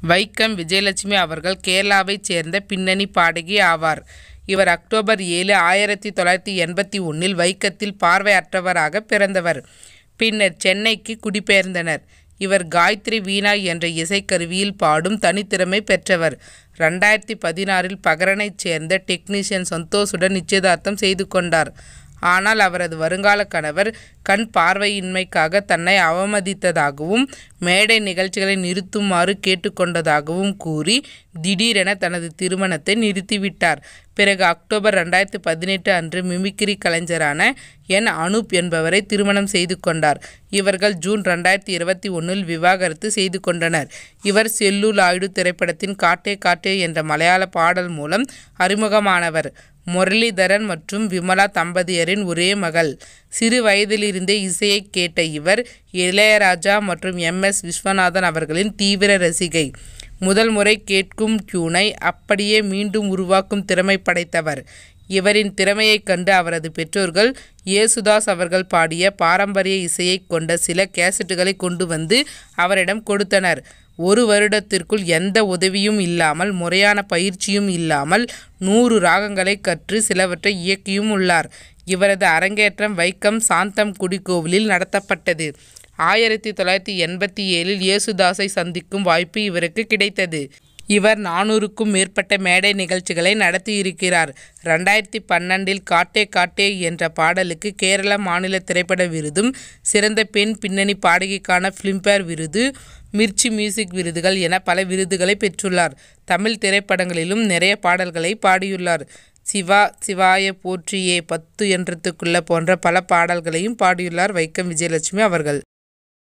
வைக்கம் விஜயலட்சுமி அவர்கள் கேரளாவைச் சேர்ந்த பின்னணி பாடகி ஆவார் இவர் அக்டோபர் ஏழு ஆயிரத்தி தொள்ளாயிரத்தி எண்பத்தி ஒன்றில் வைக்கத்தில் பார்வையற்றவராக பிறந்தவர் பின்னர் சென்னைக்கு குடிபெயர்ந்தனர் இவர் காயத்ரி வீணா என்ற இசைக்கருவியில் பாடும் தனித்திறமை பெற்றவர் ரெண்டாயிரத்தி பதினாறில் பகரனைச் சேர்ந்த டெக்னீஷியன் சந்தோஷுடன் நிச்சயதார்த்தம் செய்து கொண்டார் ஆனால் அவரது வருங்கால கணவர் கண் பார்வையின்மைக்காக தன்னை அவமதித்ததாகவும் மேடை நிகழ்ச்சிகளை நிறுத்துமாறு கேட்டுக்கொண்டதாகவும் கூறி திடீரென தனது திருமணத்தை நிறுத்திவிட்டார் பிறகு அக்டோபர் ரெண்டாயிரத்தி பதினெட்டு அன்று மிமிக்ரி கலைஞரான என் அனூப் என்பவரை திருமணம் செய்து கொண்டார் இவர்கள் ஜூன் ரெண்டாயிரத்தி இருபத்தி ஒன்றில் விவாகரத்து செய்து கொண்டனர் இவர் செல்லு லாய்டு திரைப்படத்தின் காட்டே காட்டே என்ற மலையாள பாடல் மூலம் அறிமுகமானவர் முரளிதரன் மற்றும் விமலா தம்பதியரின் ஒரே மகள் சிறு வயதிலிருந்தே இசையை கேட்ட இவர் இளையராஜா மற்றும் எம் எஸ் விஸ்வநாதன் அவர்களின் தீவிர ரசிகை முதல் முறை கேட்கும் டியூனை அப்படியே மீண்டும் உருவாக்கும் திறமை படைத்தவர் இவரின் திறமையைக் கண்டு அவரது பெற்றோர்கள் இயேசுதாஸ் அவர்கள் பாடிய பாரம்பரிய இசையைக் கொண்ட சில கேசட்டுகளை கொண்டு வந்து அவரிடம் கொடுத்தனர் ஒரு வருடத்திற்குள் எந்த உதவியும் இல்லாமல் முறையான பயிற்சியும் இல்லாமல் நூறு ராகங்களை கற்று சிலவற்றை இயக்கியும் உள்ளார் இவரது அரங்கேற்றம் வைக்கம் சாந்தம் குடிக்கோவிலில் நடத்தப்பட்டது ஆயிரத்தி தொள்ளாயிரத்தி எண்பத்தி ஏழில் இயேசுதாஸை சந்திக்கும் வாய்ப்பு இவருக்கு கிடைத்தது இவர் நானூறுக்கும் மேற்பட்ட மேடை நிகழ்ச்சிகளை நடத்தியிருக்கிறார் ரெண்டாயிரத்தி பன்னெண்டில் காட்டே காட்டே என்ற பாடலுக்கு கேரள மாநில திரைப்பட விருதும் சிறந்த பெண் பின்னணி பாடகிக்கான ஃபிலிம்பேர் விருது மிர்ச்சி மியூசிக் விருதுகள் என பல விருதுகளை பெற்றுள்ளார் தமிழ் திரைப்படங்களிலும் நிறைய பாடல்களை பாடியுள்ளார் சிவா சிவாய போற்றியே பத்து என்றத்துக்குள்ள போன்ற பல பாடல்களையும் பாடியுள்ளார் வைக்கம் விஜயலட்சுமி அவர்கள்